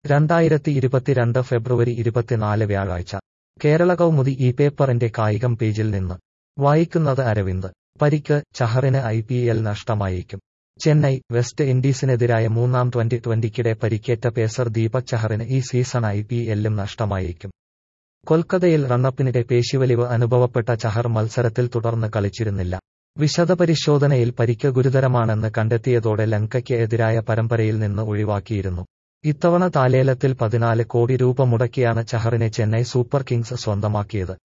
രണ്ടായിരത്തി ഇരുപത്തിരണ്ട് ഫെബ്രുവരി ഇരുപത്തിനാല് വ്യാഴാഴ്ച കേരള കൗമുദി ഈ പേപ്പറിന്റെ കായികം പേജിൽ നിന്ന് വായിക്കുന്നത് അരവിന്ദ് പരിക്ക് ചഹറിന് ഐ പി എൽ നഷ്ടമായേക്കും ചെന്നൈ വെസ്റ്റ് ഇൻഡീസിനെതിരായ മൂന്നാം ട്വന്റി ട്വന്റിക്കിടെ പരിക്കേറ്റ പേസർ ദീപക് ചഹറിന് ഈ സീസൺ ഐ പി എല്ലും നഷ്ടമായേക്കും കൊൽക്കത്തയിൽ റണ്ണപ്പിനിടെ പേശിവലിവ് അനുഭവപ്പെട്ട ചഹർ മത്സരത്തിൽ തുടർന്ന് കളിച്ചിരുന്നില്ല വിശദപരിശോധനയിൽ പരിക്ക് ഗുരുതരമാണെന്ന് കണ്ടെത്തിയതോടെ ലങ്കയ്ക്ക് എതിരായ പരമ്പരയിൽ നിന്ന് ഒഴിവാക്കിയിരുന്നു ഇത്തവണ താലേലത്തിൽ പതിനാല് കോടി രൂപ മുടക്കിയാണ് ചഹറിനെ ചെന്നൈ സൂപ്പർ കിങ്സ് സ്വന്തമാക്കിയത്